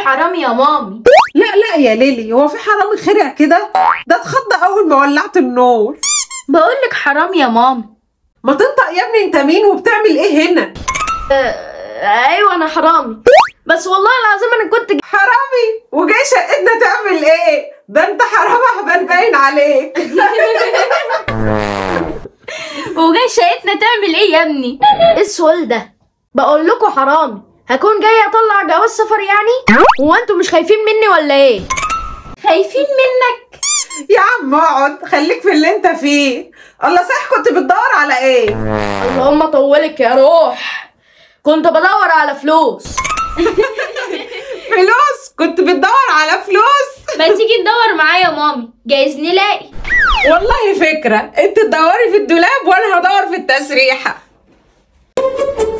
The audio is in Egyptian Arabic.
حرامي يا مامي لا لا يا ليلي هو في حرامي خرع كده ده اتخض اول ما ولعت النور بقولك حرامي يا مامي ما تنطق يا ابني انت مين وبتعمل ايه هنا ايوه انا حرامي بس والله العظيم انا كنت حرامي وجاي شقتنا تعمل ايه ده انت حرامي هبل باين عليك وجاي شقتنا تعمل ايه يا ابني ايه السؤال ده بقول لكم حرامي هكون جاي اطلع جواز سفر يعني هو انتوا مش خايفين مني ولا ايه خايفين منك يا عم اقعد خليك في اللي انت فيه الله صح كنت بتدور على ايه اللهم طولك يا روح كنت بدور على فلوس فلوس كنت بتدور على فلوس ما تيجي ندور معايا يا مامي جايز نلاقي والله فكرة انت تدوري في الدولاب وانا هدور في التسريحة